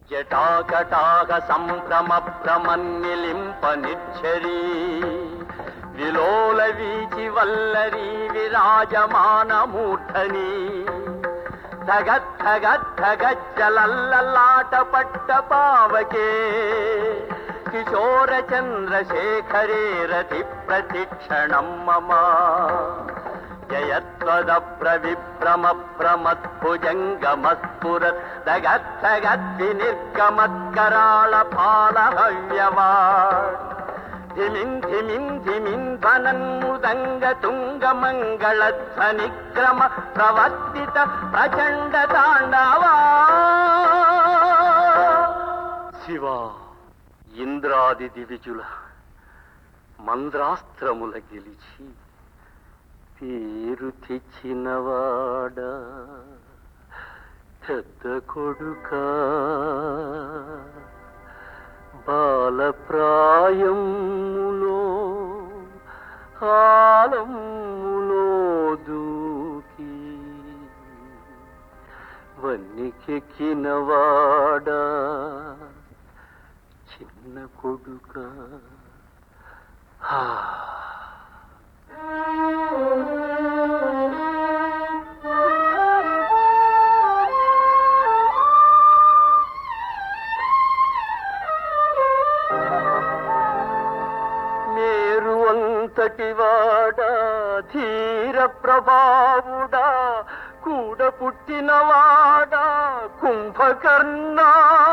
జటాకటాక సంభ్రమ భ్రమన్నిలింప నిచ్చరీ విలోల వీచి వల్లరీ విరాజమాన మూర్ధని ధగద్ధగద్ధగజ్జలల్లలాట పట్ట పావకే కిశోర చంద్రశేఖరే రతి ప్రతిక్షణం మమ జయత్వద ప్రవిభ్రమ ప్రమద్భుజంగమస్ఫురత్ దగద్ధగద్ది నిర్గమత్కరాళ పాలహవ్యవా ధిమిం ధిమిం ధిమిం ధనన్ముదంగ తుంగ మంగళ ధ్వనిక్రమ ప్రవర్తిత ప్రచండ తాండవా శివ ఇంద్రాది దివిజుల మంద్రాస్త్రముల గెలిచి పేరు తెచ్చినవాడా పెద్ద కొడుకా బాలప్రాయములో ఆలములో దూకి వన్నికెక్కినవాడా చిన్న కొడుక మేరు అంతటి వాడా ధీర ప్రభావుడా కూడ పుట్టినవాడా కుంభకర్ణా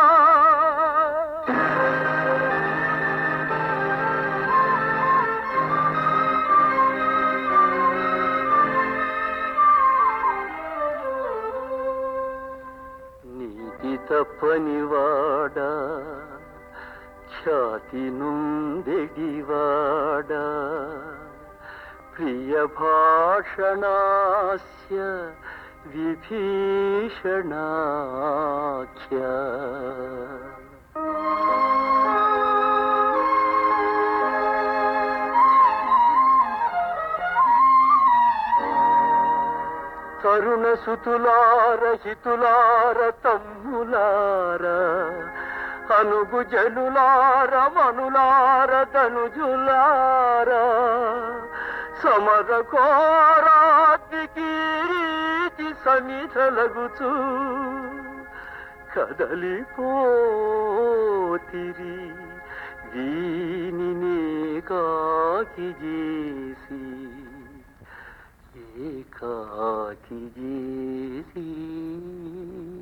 నీతి తప్పనివాడా ఖ్యాతి నుండెడివాడా ప్రియ భాషణాస్య విభీషణాఖ్య తరుణ సుతులార హితులార తమ్ములార అనుగు జనులార మనులార ధనుజులార సమర కోరాతికీరీతి సమిధలగుచు కదలిపోతిరి దీనినే కాకి చేసి ఏకాకి చేసి